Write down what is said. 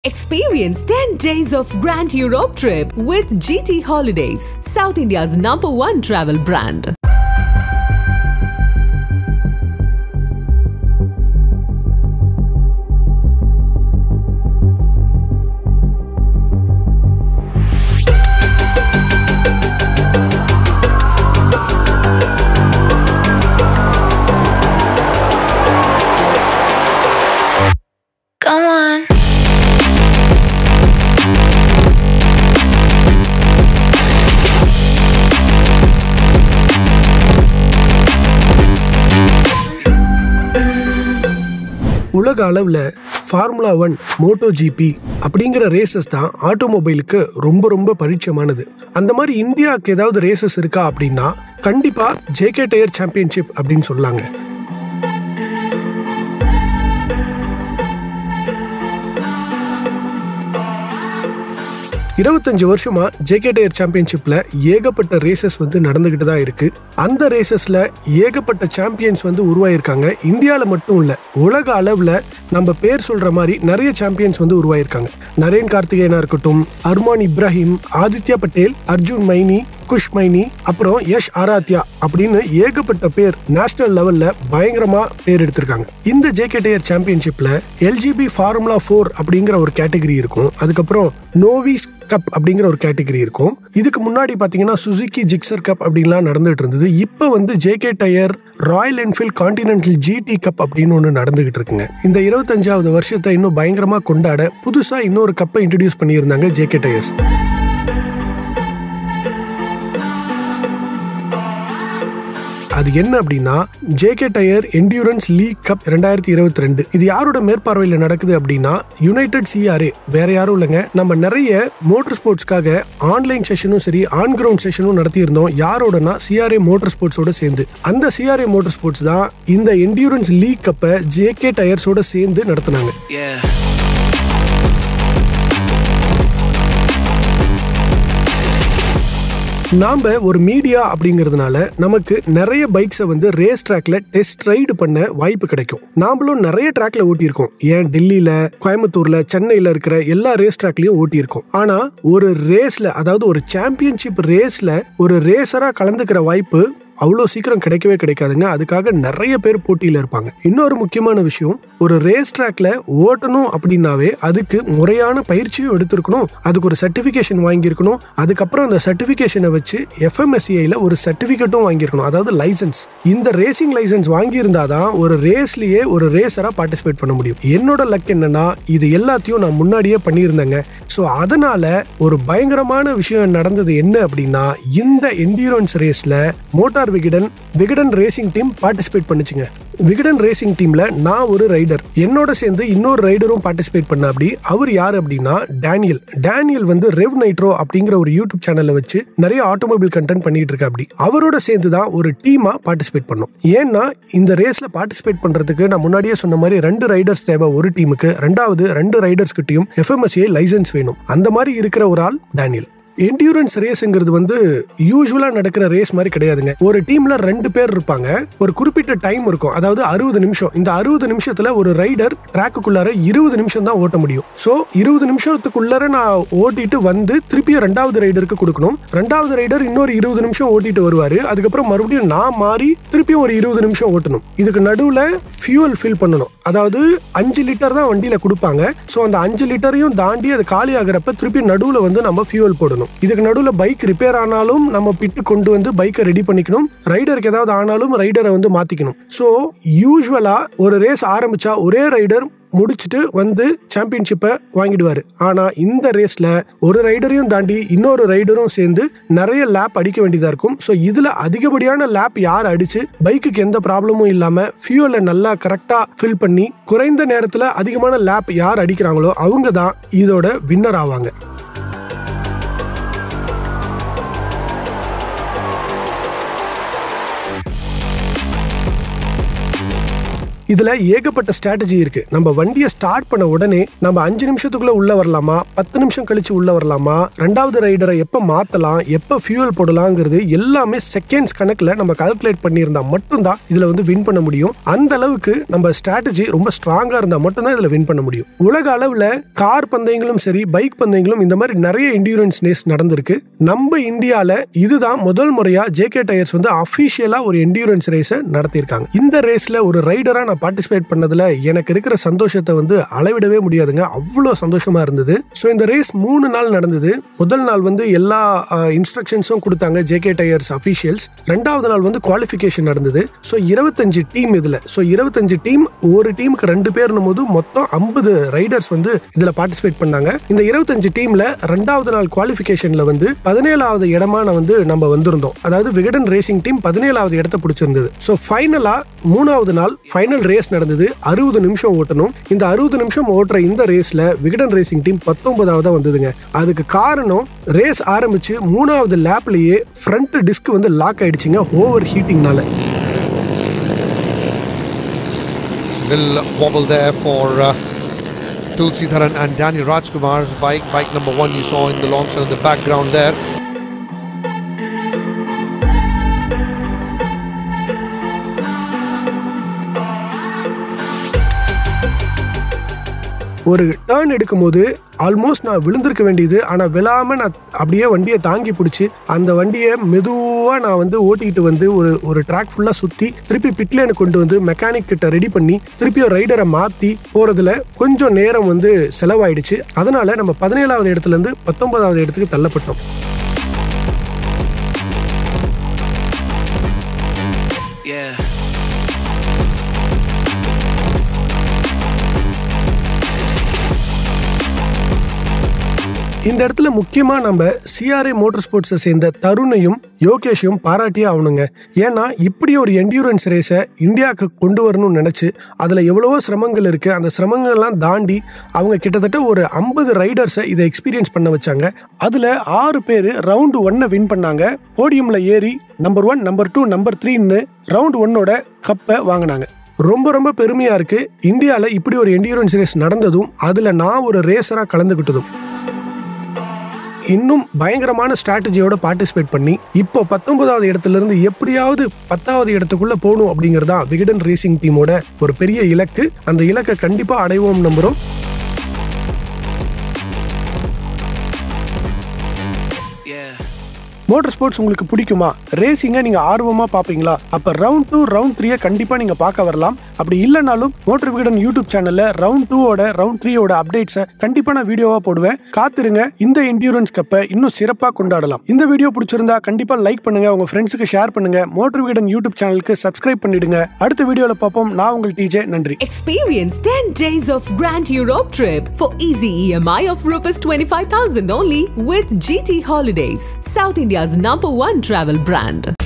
Experience 10 days of Grand Europe trip with GT Holidays, South India's number one travel brand. Come on. உலக அளவில் formula one Moto GP அப்படிங்கிற races தான் ஆட்டோமொபைலுக்கு ரொம்ப ரொம்ப பரிச்சயமானது அந்த மாதிரி இந்தியாவுக்கு ஏதாவது ரேசஸ் இருக்கா அப்படின்னா கண்டிப்பாக ஜேகே டயர் சாம்பியன்ஷிப் அப்படின்னு சொல்லாங்க இருபத்தஞ்சு வருஷமா ஜேகே டயர் சாம்பியன்ஷிப்ல ஏகப்பட்ட ரேசஸ் வந்து நடந்துகிட்டு தான் இருக்கு அந்த ரேசஸ்ல ஏகப்பட்ட சாம்பியன்ஸ் வந்து உருவாயிருக்காங்க இந்தியால மட்டும் இல்ல உலக அளவுல நம்ம பேர் சொல்ற மாதிரி நிறைய சாம்பியன்ஸ் வந்து உருவாயிருக்காங்க நரேன் கார்த்திகேயனா இருக்கட்டும் அர்மான் இப்ராஹிம் ஆதித்யா பட்டேல் அர்ஜுன் மைனி குஷ் மைனி அப்புறம் யஷ் ஆராத்யா அப்படின்னு ஏகப்பட்ட பேர் நேஷனல் லெவல்ல பயங்கரமா பேர் எடுத்திருக்காங்க இந்த ஜேகே டயர் சாம்பியன்ஷிப்ல எல்ஜிபி ஃபார்முலா ஃபோர் அப்படிங்கிற ஒரு கேட்டகரி இருக்கும் அதுக்கப்புறம் நோவிஸ் கப் அப்படிங்கிற ஒரு கேட்டகரி இருக்கும் இதுக்கு முன்னாடி பாத்தீங்கன்னா சுசுகி ஜிக்சர் கப் அப்படின்லாம் நடந்துட்டு இருந்தது இப்போ வந்து JK tyre Royal Enfield Continental GT cup அப்படின்னு ஒன்று நடந்துகிட்டு இருக்குங்க இந்த இருபத்தஞ்சாவது வருஷத்தை இன்னும் பயங்கரமா கொண்டாட புதுசா இன்னொரு கப்பை இன்ட்ரடியூஸ் பண்ணியிருந்தாங்க ஜேகே டயர்ஸ் அது என்ன அப்படின்னா JK tyre endurance league cup ரெண்டாயிரத்தி இருபத்தி ரெண்டு இது யாரோட மேற்பார்வையில் நடக்குது அப்படின்னா யுனைடெட் சிஆர்ஏ வேற யாரும் இல்லைங்க நம்ம நிறைய மோட்டார் ஸ்போர்ட்ஸ்க்காக ஆன்லைன் செஷனும் சரி ஆன் கிரவுண்ட் செஷனும் நடத்தியிருந்தோம் யாரோடனா சிஆர்ஏ மோட்டார் ஸ்போர்ட்ஸோட சேர்ந்து அந்த சிஆர்ஏ மோட்டார் ஸ்போர்ட்ஸ் தான் இந்த என்டியூரன்ஸ் லீக் கப்பை ஜேகே டயர்ஸோட சேர்ந்து நடத்தினாங்க Yeah. நாம ஒரு மீடியா அப்படிங்கிறதுனால நமக்கு நிறைய பைக்ஸை வந்து ரேஸ் ட்ராக்ல டெஸ்ட் ரைடு பண்ண வாய்ப்பு கிடைக்கும் நாமளும் நிறைய ட்ராக்ல ஓட்டியிருக்கோம் ஏன் டெல்லியில கோயம்புத்தூர்ல சென்னையில இருக்கிற எல்லா ரேஸ் ட்ராக்லயும் ஓட்டியிருக்கோம் ஆனா ஒரு ரேஸ்ல அதாவது ஒரு சாம்பியன்ஷிப் ரேஸ்ல ஒரு ரேசரா கலந்துக்கிற வாய்ப்பு அவ்வளோ சீக்கிரம் கிடைக்கவே கிடைக்காதுங்க அதுக்காக நிறைய பேர் போட்டியில் இருப்பாங்க இன்னொரு முக்கியமான விஷயம் ஒரு ரேஸ் ட்ராக்ல ஓட்டணும் அப்படின்னாவே அதுக்கு முறையான பயிற்சியும் எடுத்திருக்கணும் அதுக்கு ஒரு சர்டிஃபிகேஷன் வாங்கியிருக்கணும் அதுக்கப்புறம் அந்த சர்டிஃபிகேஷனை வச்சு எஃப்எம்எஸ்சிஐல ஒரு சர்டிஃபிகேட்டும் வாங்கியிருக்கணும் அதாவது லைசன்ஸ் இந்த ரேசிங் லைசன்ஸ் வாங்கியிருந்தாதான் ஒரு ரேஸ்லயே ஒரு ரேசரா பார்ட்டிசிபேட் பண்ண முடியும் என்னோட லக் என்னன்னா இது எல்லாத்தையும் நான் முன்னாடியே பண்ணியிருந்தேங்க ஸோ அதனால ஒரு பயங்கரமான விஷயம் நடந்தது என்ன அப்படின்னா இந்த என்டியூரன்ஸ் ரேஸ்ல motor Vikatan Vikatan racing team participate பண்ணுச்சுங்க விகடன் ரேசிங் டீம்ல நான் ஒரு ரைடர் என்னோட சேர்ந்து இன்னொரு ரைடரும் பார்ட்டிசிபேட் பண்ண அப்படி அவர் யார் அப்படின்னா டேனியல் டேனியல் வந்து ரெவ் நைட்ரோ அப்படிங்கிற ஒரு யூடியூப் சேனல்ல வச்சு நிறைய ஆட்டோமொபைல் கண்டென்ட் பண்ணிட்டு இருக்க அப்படி அவரோட சேர்ந்து தான் ஒரு டீமா பார்ட்டிசிபேட் பண்ணோம் ஏன்னா இந்த ரேஸ்ல பார்ட்டிசிபேட் பண்றதுக்கு நான் முன்னாடியே சொன்ன மாதிரி ரெண்டு ரைடர்ஸ் தேவை ஒரு டீமுக்கு ரெண்டாவது ரெண்டு ரைடர்ஸ் கிட்டயும் எஃப்எம்எஸ்ஏ லைசன்ஸ் வேணும் அந்த மாதிரி இருக்கிற ஒரு ஆள் டேனியல் என்டியூரன்ஸ் ரேஸ்ங்கிறது வந்து யூஸ்வலா நடக்கிற ரேஸ் மாதிரி கிடையாதுங்க ஒரு டீம்ல ரெண்டு பேர் இருப்பாங்க ஒரு குறிப்பிட்ட டைம் இருக்கும் அதாவது அறுபது நிமிஷம் இந்த அறுபது நிமிஷத்துல ஒரு ரைடர் ட்ராக்குக்குள்ளார இருபது நிமிஷம் தான் ஓட்ட முடியும் ஸோ இருபது நிமிஷத்துக்குள்ளார நான் ஓட்டிட்டு வந்து திருப்பியும் ரெண்டாவது ரைடருக்கு கொடுக்கணும் ரெண்டாவது ரைடர் இன்னொரு இருபது நிமிஷம் ஓட்டிட்டு வருவாரு அதுக்கப்புறம் மறுபடியும் நான் மாறி திருப்பியும் ஒரு இருபது நிமிஷம் ஓட்டணும் இதுக்கு நடுவுல ஃபியூல் ஃபில் பண்ணணும் அதாவது அஞ்சு லிட்டர் தான் வண்டியில கொடுப்பாங்க ஸோ அந்த அஞ்சு லிட்டரையும் தாண்டி அது காலி ஆகிறப்ப திருப்பி நடுவுல வந்து நம்ம ஃபியூல் போடணும் இதுக்கு நடுவில் பைக் ரிப்பேர் ஆனாலும் நம்ம பிட்டு கொண்டு வந்து பைக்கை ரெடி பண்ணிக்கணும் ரைடருக்கு ஏதாவது ஆனாலும் ரைடரை வந்து மாத்திக்கணும் ஸோ யூஸ்வலா ஒரு ரேஸ் ஆரம்பிச்சா ஒரே ரைடர் முடிச்சுட்டு வந்து சாம்பியன்ஷிப்பை வாங்கிடுவாரு ஆனா இந்த ரேஸ்ல ஒரு ரைடரையும் தாண்டி இன்னொரு ரைடரும் சேர்ந்து நிறைய லேப் அடிக்க வேண்டியதா இருக்கும் ஸோ இதுல அதிகப்படியான லேப் யார் அடிச்சு பைக்குக்கு எந்த ப்ராப்ளமும் இல்லாம ஃபியூலை நல்லா கரெக்டா ஃபில் பண்ணி குறைந்த நேரத்துல அதிகமான லேப் யார் அடிக்கிறாங்களோ அவங்க தான் இதோட வின்னர் ஆவாங்க இதுல ஏகப்பட்ட ஸ்ட்ராட்டஜி இருக்கு நம்ம வண்டியை ஸ்டார்ட் பண்ண உடனே நம்ம அஞ்சு நிமிஷத்துக்குள்ள உள்ள வரலாமா பத்து நிமிஷம் கழிச்சு உள்ள வரலாமா ரெண்டாவது ரைடரை எப்ப மாத்தலாம் எப்ப ஃபியூல் போடலாங்கிறது எல்லாமே செகண்ட்ஸ் கணக்குல நம்ம கால்குலேட் பண்ணியிருந்தா மட்டும்தான் இதுல வந்து வின் பண்ண முடியும் அந்த அளவுக்கு நம்ம ஸ்ட்ராட்டஜி ரொம்ப ஸ்ட்ராங்கா இருந்தா மட்டும்தான் இதுல வின் பண்ண முடியும் உலக அளவுல கார் பந்தயங்களும் சரி பைக் பந்தயங்களும் இந்த மாதிரி நிறைய இண்டியூரன்ஸ் ரேஸ் நடந்திருக்கு நம்ம இந்தியால இதுதான் முதல் முறையா ஜேகே டயர்ஸ் வந்து அபிஷியலா ஒரு எண்டியூரன்ஸ் ரேஸை நடத்தியிருக்காங்க இந்த ரேஸ்ல ஒரு ரைடரா நான் பார்ட்டிசிபேட் பண்ணதுல எனக்கு இருக்கிற சந்தோஷத்தை வந்து அளவிடவே முடியாதுங்க அவ்வளோ சந்தோஷமா இருந்தது ஸோ இந்த ரேஸ் மூணு நாள் நடந்தது முதல் நாள் வந்து எல்லா இன்ஸ்ட்ரக்ஷன்ஸும் கொடுத்தாங்க ஜேகே டயர்ஸ் அஃபீஷியல்ஸ் ரெண்டாவது நாள் வந்து குவாலிஃபிகேஷன் நடந்தது ஸோ இருபத்தஞ்சு டீம் இதுல ஸோ இருபத்தஞ்சு டீம் ஒரு டீமுக்கு ரெண்டு பேர்னும் போது மொத்தம் ஐம்பது ரைடர்ஸ் வந்து இதுல பார்ட்டிசிபேட் பண்ணாங்க இந்த இருபத்தஞ்சு டீம்ல ரெண்டாவது நாள் குவாலிஃபிகேஷன்ல வந்து பதினேழாவது இடமா நான் வந்து நம்ம வந்திருந்தோம் அதாவது விகடன் ரேசிங் டீம் பதினேழாவது இடத்த பிடிச்சிருந்தது ஸோ ஃபைனலா மூணாவது நாள் ஃபைனல் ரேஸ் நடந்தது அறுபது நிமிஷம் ஓட்டணும் இந்த அறுபது நிமிஷம் ஓட்டுற இந்த ரேஸ்ல விகடன் ரேசிங் டீம் பத்தொன்பதாவதா வந்ததுங்க அதுக்கு காரணம் ரேஸ் ஆரம்பிச்சு மூணாவது லேப்லயே ஃப்ரண்ட் டிஸ்க் வந்து லாக் ஆயிடுச்சுங்க ஓவர் ஹீட்டிங்னால Little wobble there for uh, Tulsi Dharan and Danny Rajkumar's bike. Bike number one you saw in the long shot in the background there. ஒரு டேர்ன் எடுக்கும்போது ஆல்மோஸ்ட் நான் விழுந்திருக்க வேண்டியது ஆனால் விழாம நான் அப்படியே வண்டியை தாங்கி பிடிச்சி அந்த வண்டியை மெதுவாக நான் வந்து ஓட்டிக்கிட்டு வந்து ஒரு ஒரு ட்ராக் ஃபுல்லாக சுற்றி திருப்பி பிட்லேனு கொண்டு வந்து மெக்கானிக் கிட்ட ரெடி பண்ணி திருப்பியும் ரைடரை மாற்றி போகிறதுல கொஞ்சம் நேரம் வந்து செலவாயிடுச்சு அதனால நம்ம பதினேழாவது இடத்துலேருந்து பத்தொன்பதாவது இடத்துக்கு தள்ளப்பட்டோம் Yeah. இந்த இடத்துல முக்கியமா நம்ம சிஆர்ஐ மோட்டார் ஸ்போர்ட்ஸை சேர்ந்த தருணையும் யோகேஷையும் பாராட்டியே ஆகணுங்க ஏன்னா இப்படி ஒரு என்டியூரன்ஸ் ரேஸை இந்தியாவுக்கு கொண்டு வரணும்னு நினைச்சு அதுல எவ்வளவோ சிரமங்கள் இருக்கு அந்த சிரமங்கள்லாம் தாண்டி அவங்க கிட்டத்தட்ட ஒரு ஐம்பது ரைடர்ஸை இதை எக்ஸ்பீரியன்ஸ் பண்ண வச்சாங்க அதுல ஆறு பேர் ரவுண்டு ஒன்னை வின் பண்ணாங்க போடியம்ல ஏறி number one number two number த்ரீன்னு ரவுண்ட் ஒன்னோட கப்பை வாங்கினாங்க ரொம்ப ரொம்ப பெருமையா இருக்கு இந்தியாவில் இப்படி ஒரு என்டியூரன்ஸ் ரேஸ் நடந்ததும் அதுல நான் ஒரு ரேசரா கலந்துக்கிட்டதும் இன்னும் பயங்கரமான ஸ்ட்ராட்டஜியோட பார்ட்டிசிபேட் பண்ணி இப்போ பத்தொன்பதாவது இடத்துல இருந்து எப்படியாவது பத்தாவது இடத்துக்குள்ள போகணும் அப்படிங்கிறது தான் விகடன் ரேசிங் டீமோட ஒரு பெரிய இலக்கு அந்த இலக்கை கண்டிப்பா அடைவோம் நம்புறோம் Yeah. மோட்டார் ஸ்போர்ட்ஸ் உங்களுக்கு பிடிக்குமா ரேசிங்கை நீங்க ஆர்வமா பாப்பீங்களா அப்ப ரவுண்ட் டூ ரவுண்ட் த்ரீயை கண்டிப்பா நீங்க பார்க்க வரலாம் அப்படி இல்லைனாலும் மோட்டர் விகடன் யூடியூப் சேனல்ல ரவுண்ட் டூவோட ரவுண்ட் த்ரீயோட அப்டேட்ஸை கண்டிப்பா நான் வீடியோவா போடுவேன் காத்திருங்க இந்த என்டியூரன்ஸ் கப்பை இன்னும் சிறப்பா கொண்டாடலாம் இந்த வீடியோ பிடிச்சிருந்தா கண்டிப்பா லைக் பண்ணுங்க உங்க ஃப்ரெண்ட்ஸுக்கு ஷேர் பண்ணுங்க மோட்டர் விகடன் யூடியூப் சேனலுக்கு சப்ஸ்கிரைப் பண்ணிடுங்க அடுத்த வீடியோல பார்ப்போம் நான் உங்கள் டிஜே நன்றி Experience 10 days of Grand Europe trip for easy EMI of Rs 25,000 only with GT Holidays, South India's number one travel brand.